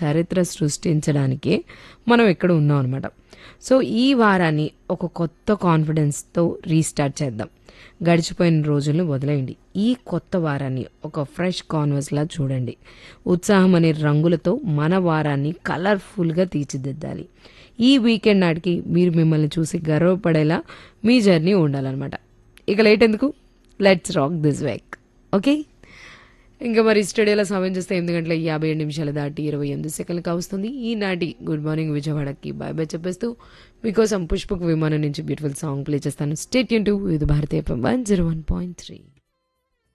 చరిత్ర సృష్టించడానికే మనం ఇక్కడ ఉన్నాం అనమాట సో ఈ వారాన్ని ఒక కొత్త కాన్ఫిడెన్స్తో రీస్టార్ట్ చేద్దాం గడిచిపోయిన రోజులను వదిలేయండి ఈ కొత్త వారాన్ని ఒక ఫ్రెష్ కాన్వర్స్లా చూడండి ఉత్సాహం అనే రంగులతో మన వారాన్ని కలర్ఫుల్గా తీర్చిదిద్దాలి ఈ వీకెండ్ నాటికి మీరు మిమ్మల్ని చూసి గర్వపడేలా మీ జర్నీ ఉండాలన్నమాట ఇక లేట్ ఎందుకు let's rock this week okay ఇంకా మరి స్టూడియోలో సమయం చూస్తే ఎనిమిది గంటల యాభై ఏడు నిమిషాలు దాటి ఇరవై ఎనిమిది సెకండ్లు కావస్తుంది ఈనాటి గుడ్ మార్నింగ్ విజయవాడకి బాయ్ బాయ్ చెప్పేస్తూ మీకోసం పుష్పక్ విమానం నుంచి బ్యూటిఫుల్ సాంగ్ ప్లే చేస్తాను స్టేట్ యూన్ టు ఇది Bharati one zero one point three